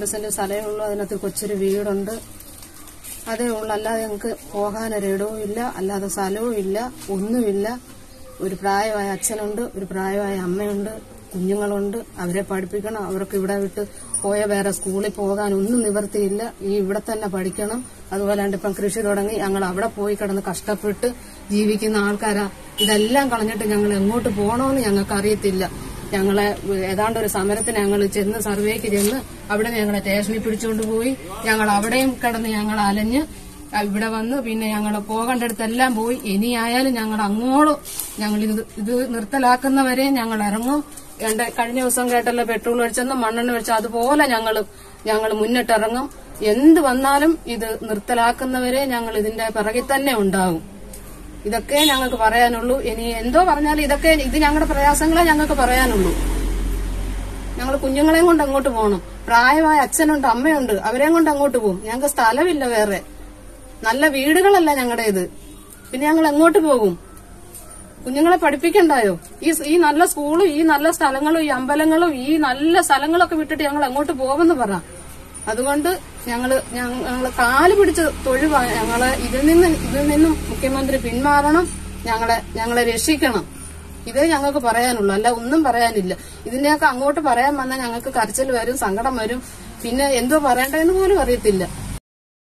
saint സ്ഥലമേ ഉള്ളൂ അതിനകത്ത് കൊച്ചൊരു വീടുണ്ട് അതേ ഉള്ളൂ അല്ലാതെ ഞങ്ങൾക്ക് പോകാനൊരിടവും ഇല്ല അല്ലാതെ സ്ഥലവും ഇല്ല ഒന്നുമില്ല ഒരു പ്രായമായ അച്ഛനുണ്ട് ഒരു പ്രായമായ അമ്മയുണ്ട് കുഞ്ഞുങ്ങളുണ്ട് അവരെ പഠിപ്പിക്കണം അവർക്ക് ഇവിടെ വിട്ട് പോയ വേറെ സ്കൂളിൽ പോകാൻ ഒന്നും നിവർത്തിയില്ല ഈ ഇവിടെ തന്നെ പഠിക്കണം അതുപോലെ ഇപ്പം കൃഷി തുടങ്ങി ഞങ്ങൾ അവിടെ പോയി കിടന്ന് കഷ്ടപ്പെട്ട് ജീവിക്കുന്ന ആൾക്കാരാ ഇതെല്ലാം കളഞ്ഞിട്ട് ഞങ്ങൾ എങ്ങോട്ട് പോകണമെന്ന് ഞങ്ങൾക്ക് അറിയത്തില്ല ഞങ്ങളെ ഏതാണ്ട് ഒരു സമരത്തിന് ഞങ്ങൾ ചെന്ന് സർവേക്ക് ചെന്ന് അവിടെ ഞങ്ങളെ സ്റ്റേഷനിൽ പിടിച്ചുകൊണ്ട് പോയി ഞങ്ങൾ അവിടെയും കിടന്ന് ഞങ്ങൾ അലഞ്ഞ് ഇവിടെ വന്ന് പിന്നെ ഞങ്ങൾ പോകേണ്ടടുത്തെല്ലാം പോയി ഇനിയായാലും ഞങ്ങൾ അങ്ങോളം ഞങ്ങൾ ഇത് ഇത് നിർത്തലാക്കുന്നവരെ ഞങ്ങൾ ഇറങ്ങും രണ്ട് കഴിഞ്ഞ ദിവസം കേട്ടല്ലോ പെട്രോൾ ഒഴിച്ചെന്ന് മണ്ണെണ്ണ ഒഴിച്ച അതുപോലെ ഞങ്ങൾ ഞങ്ങൾ മുന്നിട്ടിറങ്ങും എന്ത് വന്നാലും ഇത് നിർത്തലാക്കുന്നവരെ ഞങ്ങൾ ഇതിന്റെ പിറകിൽ തന്നെ ഉണ്ടാകും ഇതൊക്കെ ഞങ്ങൾക്ക് പറയാനുള്ളൂ ഇനി എന്തോ പറഞ്ഞാലും ഇതൊക്കെ ഇത് ഞങ്ങളുടെ പ്രയാസങ്ങളെ ഞങ്ങൾക്ക് പറയാനുള്ളൂ ഞങ്ങൾ കുഞ്ഞുങ്ങളെയും കൊണ്ട് അങ്ങോട്ട് പോകണം പ്രായമായ അച്ഛനുണ്ട് അമ്മയുണ്ട് അവരെയും കൊണ്ട് അങ്ങോട്ട് പോകും ഞങ്ങൾക്ക് സ്ഥലമില്ല വേറെ നല്ല വീടുകളല്ല ഞങ്ങളുടേത് പിന്നെ ഞങ്ങൾ എങ്ങോട്ട് പോകും കുഞ്ഞുങ്ങളെ പഠിപ്പിക്കണ്ടായോ ഈ ഈ നല്ല സ്കൂളും ഈ നല്ല സ്ഥലങ്ങളും ഈ അമ്പലങ്ങളും ഈ നല്ല സ്ഥലങ്ങളൊക്കെ വിട്ടിട്ട് ഞങ്ങൾ എങ്ങോട്ട് പോകുമെന്ന് പറ അതുകൊണ്ട് ഞങ്ങള് ഞങ്ങള് കാല് പിടിച്ച് തൊഴിവാ ഞങ്ങളെ ഇതിൽ നിന്ന് ഇതിൽ നിന്നും മുഖ്യമന്ത്രി പിന്മാറണം ഞങ്ങളെ ഞങ്ങളെ രക്ഷിക്കണം ഇതേ ഞങ്ങൾക്ക് പറയാനുള്ളൂ അല്ല ഒന്നും പറയാനില്ല ഇതിന്റെയൊക്കെ അങ്ങോട്ട് പറയാൻ വന്നാൽ ഞങ്ങൾക്ക് കരച്ചിൽ വരും സങ്കടം വരും പിന്നെ എന്തോ പറയണ്ടെന്ന് പോലും അറിയത്തില്ല